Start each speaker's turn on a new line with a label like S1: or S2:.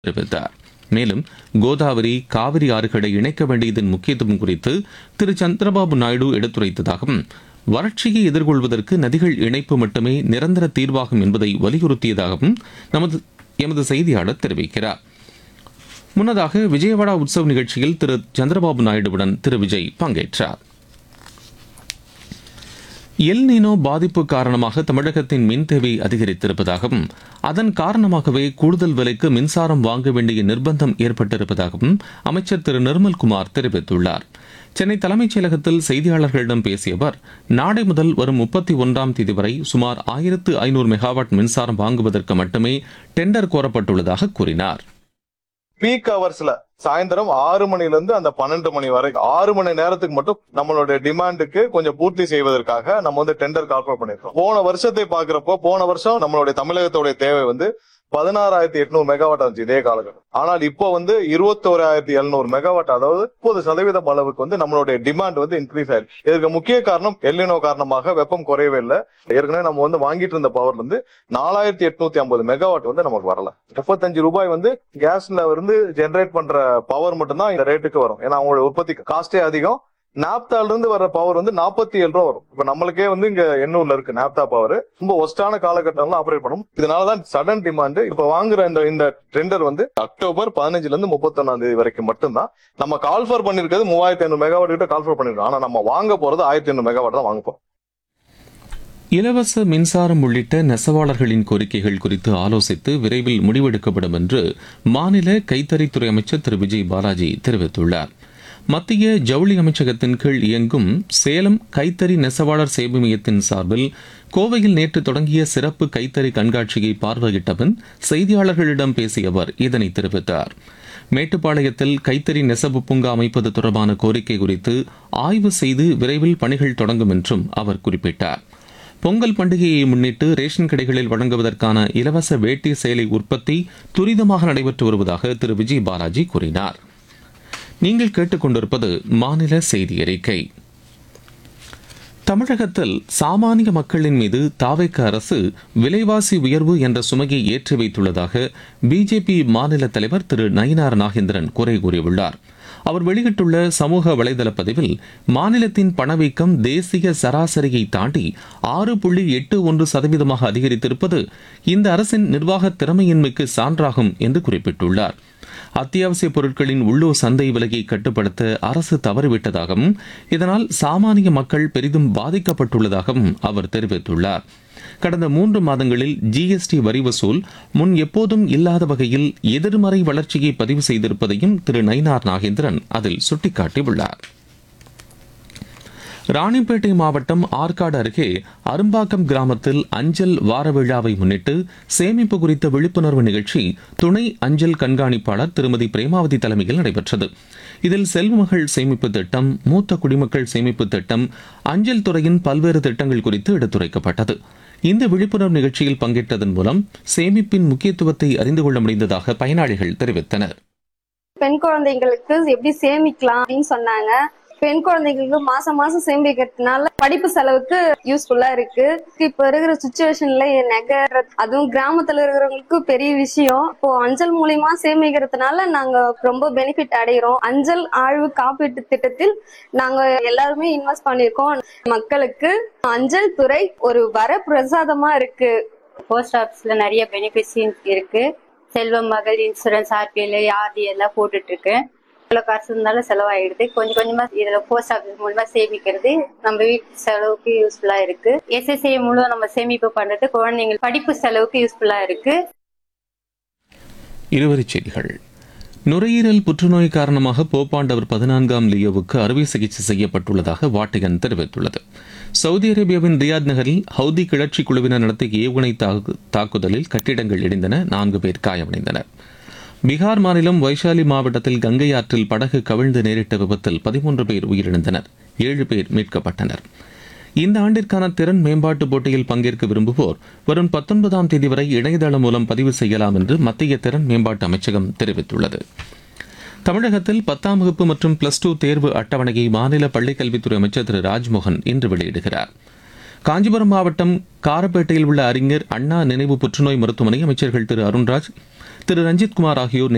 S1: தெரிவித்தார் மேலும் கோதாவரி காவிரி ஆறுகளை இணைக்க வேண்டியதன் முக்கியத்துவம் குறித்து திரு சந்திரபாபு நாயுடு எடுத்துரைத்ததாகவும் வறட்சியை எதிர்கொள்வதற்கு நதிகள் இணைப்பு மட்டுமே நிரந்தர தீர்வாகும் என்பதை வலியுறுத்தியதாகவும் நமது எமது செய்தியாளர் தெரிவிக்கிறார் முன்னதாக விஜயவாடா உற்சவ் நிகழ்ச்சியில் திரு சந்திரபாபு நாயுடுவுடன் திரு விஜய் பங்கேற்றார் எல் நீனோ பாதிப்பு காரணமாக தமிழகத்தின் மின் தேவை அதிகரித்திருப்பதாகவும் அதன் காரணமாகவே கூடுதல் விலைக்கு மின்சாரம் வாங்க வேண்டிய நிர்பந்தம் ஏற்பட்டிருப்பதாகவும் அமைச்சர் திரு நிர்மல்குமார் தெரிவித்துள்ளார் சென்னை தலைமைச் செயலகத்தில் செய்தியாளர்களிடம் பேசிய அவர் நாளை முதல் வரும் முப்பத்தி ஒன்றாம் தேதி வரை சுமார் ஆயிரத்து ஐநூறு மெகாவாட் மின்சாரம் வாங்குவதற்கு மட்டுமே டெண்டர் கோரப்பட்டுள்ளதாக கூறினார்
S2: பீக் ஹவர்ஸ்ல சாயந்தரம் ஆறு மணில இருந்து அந்த பன்னெண்டு மணி வரை ஆறு மணி நேரத்துக்கு மட்டும் நம்மளுடைய டிமாண்டுக்கு கொஞ்சம் பூர்த்தி செய்வதற்காக நம்ம வந்து டெண்டர் கால்குலேட் பண்ணிருக்கோம் போன வருஷத்தை பாக்குறப்போ போன வருஷம் நம்மளுடைய தமிழகத்துடைய தேவை வந்து பதினாறாயிரத்தி எட்நூறு மெகாவாட் இருந்துச்சு இதே காலகட்டம் ஆனால் இப்போ வந்து இருபத்தோராயிரத்தி எழுநூறு மெகாவாட் அதாவது முப்பது சதவீதம் அளவுக்கு வந்து நம்மளுடைய டிமாண்ட் வந்து இன்க்ரீஸ் ஆயிருக்கு இதற்கு முக்கிய காரணம் எல்லினோ காரணமாக வெப்பம் குறையவே இல்லை ஏற்கனவே நம்ம வந்து வாங்கிட்டு இருந்த பவர்ல இருந்து நாலாயிரத்தி எட்நூத்தி ஐம்பது மெகாவாட் வந்து நமக்கு வரல முப்பத்தஞ்சு ரூபாய் வந்து கேஸ்ல இருந்து ஜெனரேட் பண்ற பவர் மட்டும்தான் இந்த ரேட்டுக்கு வரும் ஏன்னா அவங்களோட உற்பத்தி காஸ்டே அதிகம் நாப்தால இருந்து வர பவர் வந்து நாற்பத்தி ஏழு ரூபா வரும் இப்ப நம்மளுக்கே வந்து இங்க எண்ணூர்ல இருக்கு நாப்தா பவர் ரொம்ப ஒஸ்டான காலகட்டம்லாம் ஆப்ரேட் பண்ணும் இதனாலதான் சடன் டிமாண்ட் இப்ப வாங்குற இந்த இந்த டெண்டர் வந்து அக்டோபர் பதினஞ்சுல இருந்து முப்பத்தொன்னாம் தேதி வரைக்கும் மட்டும்தான் நம்ம கால்ஃபர் பண்ணிருக்கிறது மூவாயிரத்தி ஐநூறு மெகாவாட் கிட்ட கால்ஃபர் பண்ணிருக்கோம் ஆனா நம்ம வாங்க போறது ஆயிரத்தி ஐநூறு மெகாவாட் தான் வாங்க போறோம்
S1: இலவச மின்சாரம் உள்ளிட்ட நெசவாளர்களின் கோரிக்கைகள் குறித்து ஆலோசித்து விரைவில் முடிவெடுக்கப்படும் என்று மாநில கைத்தறித்துறை அமைச்சர் திரு விஜய் பாலாஜி தெரிவித்துள்ளார் மத்திய ஜவுளி அமைச்சகத்தின் கீழ் இயங்கும் சேலம் கைத்தறி நெசவாளர் சேவை மையத்தின் சார்பில் கோவையில் நேற்று தொடங்கிய சிறப்பு கைத்தறி கண்காட்சியை பார்வையிட்ட பின் செய்தியாளர்களிடம் பேசிய அவர் இதனை தெரிவித்தார் மேட்டுப்பாளையத்தில் கைத்தறி நெசவு பூங்கா அமைப்பது தொடர்பான கோரிக்கை குறித்து ஆய்வு செய்து விரைவில் பணிகள் தொடங்கும் என்றும் அவர் குறிப்பிட்டார் பொங்கல் பண்டிகையை முன்னிட்டு ரேஷன் கடைகளில் வழங்குவதற்கான இலவச வேட்டி சேலை உற்பத்தி துரிதமாக நடைபெற்று வருவதாக திரு விஜய் பாலாஜி கூறினார் நீங்கள் கேட்டுக்கொண்டிருப்பது மாநில செய்தி அறிக்கை தமிழகத்தில் சாமானிய மக்களின் மீது தாவைக்க அரசு விலைவாசி உயர்வு என்ற சுமையை ஏற்றி வைத்துள்ளதாக பிஜேபி மாநில தலைவர் திரு நயினார் நாகேந்திரன் குறை கூறியுள்ளார் அவர் வெளியிட்டுள்ள சமூக வலைதள பதிவில் மாநிலத்தின் பணவீக்கம் தேசிய சராசரியை தாண்டி ஆறு புள்ளி எட்டு ஒன்று சதவீதமாக அதிகரித்திருப்பது இந்த அரசின் நிர்வாக திறமையின்மைக்கு சான்றாகும் என்று குறிப்பிட்டுள்ளார் அத்தியாவசிய பொருட்களின் உள்ளூர் சந்தை விலையை கட்டுப்படுத்த அரசு தவறிவிட்டதாகவும் இதனால் சாமானிய மக்கள் பெரிதும் பாதிக்கப்பட்டுள்ளதாகவும் அவர் தெரிவித்துள்ளார் கடந்த மூன்று மாதங்களில் ஜிஎஸ்டி வரி வசூல் முன் எப்போதும் இல்லாத வகையில் எதிர்மறை வளர்ச்சியை பதிவு செய்திருப்பதையும் திரு நயினார் நாகேந்திரன் அதில் சுட்டிக்காட்டியுள்ளார் ராணிப்பேட்டை மாவட்டம் ஆற்காடு அருகே அரும்பாக்கம் கிராமத்தில் அஞ்சல் வார விழாவை முன்னிட்டு சேமிப்பு குறித்த விழிப்புணர்வு நிகழ்ச்சி துணை அஞ்சல் கண்காணிப்பாளர் திருமதி பிரேமாவதி தலைமையில் நடைபெற்றது இதில் செல்வமகள் சேமிப்பு திட்டம் மூத்த குடிமக்கள் சேமிப்பு திட்டம் அஞ்சல் துறையின் பல்வேறு திட்டங்கள் குறித்து எடுத்துரைக்கப்பட்டது இந்த விழிப்புணர்வு நிகழ்ச்சியில் பங்கேற்றதன் மூலம் சேமிப்பின் முக்கியத்துவத்தை அறிந்து கொள்ள முடிந்ததாக பயனாளிகள் தெரிவித்தனர்
S3: பெண் குழந்தைங்களுக்கு எப்படி சேமிக்கலாம் அப்படின்னு சொன்னாங்க பெண் குழந்தைங்களுக்கு மாசம் மாசம் சேமிக்கிறதுனால படிப்பு செலவுக்கு யூஸ்ஃபுல்லா இருக்கு இப்ப இருக்கிற சுச்சுவேஷன்ல நகை அதுவும் கிராமத்துல இருக்கிறவங்களுக்கு பெரிய விஷயம் இப்போ அஞ்சல் மூலியமா சேமிக்கிறதுனால நாங்க ரொம்ப பெனிஃபிட் அடைகிறோம் அஞ்சல் ஆழ்வு காப்பீட்டு திட்டத்தில் நாங்க எல்லாருமே இன்வெஸ்ட் பண்ணிருக்கோம் மக்களுக்கு அஞ்சல் துறை ஒரு வர பிரசாதமா இருக்கு
S4: போஸ்ட் ஆஃபீஸ்ல நிறைய பெனிஃபிட்ஸ் இருக்கு செல்வம் மகள் இன்சூரன்ஸ் ஆர்பிஎல் ஆர்டி எல்லாம் போட்டுட்டு இருக்கேன் இவ்வளோ காசு இருந்தாலும் செலவாயிடுது கொஞ்சம் கொஞ்சமா இதுல போஸ்ட் ஆஃபீஸ் மூலமா சேமிக்கிறது நம்ம வீட்டு செலவுக்கு யூஸ்ஃபுல்லா இருக்கு எஸ்எஸ்ஐ மூலம் நம்ம சேமிப்பு பண்றது குழந்தைங்க படிப்பு செலவுக்கு யூஸ்ஃபுல்லா இருக்கு
S1: இருவரிச் செய்திகள் நுரையீரல் புற்றுநோய் காரணமாக போப்பாண்டவர் பதினான்காம் லியோவுக்கு அறுவை சிகிச்சை செய்யப்பட்டுள்ளதாக வாட்டிகன் தெரிவித்துள்ளது சவுதி அரேபியாவின் ரியாத் நகரில் ஹவுதி கிளர்ச்சி குழுவினர் நடத்திய ஏவுகணை தாக்கு- தாக்குதலில் கட்டிடங்கள் இடிந்தன நான்கு பேர் காயமடைந்தனர் பீகார் மாநிலம் வைஷாலி மாவட்டத்தில் கங்கை ஆற்றில் படகு கவிழ்ந்து நேரிட்ட விபத்தில் பதிமூன்று பேர் உயிரிழந்தனர் ஏழு பேர் மீட்கப்பட்டனர் இந்த ஆண்டிற்கான திறன் மேம்பாட்டு போட்டியில் பங்கேற்க விரும்புவோர் வரும் பத்தொன்பதாம் தேதி வரை இணையதளம் மூலம் பதிவு செய்யலாம் என்று மத்திய திறன் மேம்பாட்டு அமைச்சகம் தெரிவித்துள்ளது தமிழகத்தில் பத்தாம் வகுப்பு மற்றும் பிளஸ் டூ தேர்வு அட்டவணையை மாநில பள்ளிக்கல்வித்துறை அமைச்சர் திரு ராஜ்மோகன் இன்று வெளியிடுகிறார் காஞ்சிபுரம் மாவட்டம் காரப்பேட்டையில் உள்ள அறிஞர் அண்ணா நினைவு புற்றுநோய் மருத்துவமனை அமைச்சர்கள் திரு அருண்ராஜ் திரு ரஞ்சித்குமார் ஆகியோர்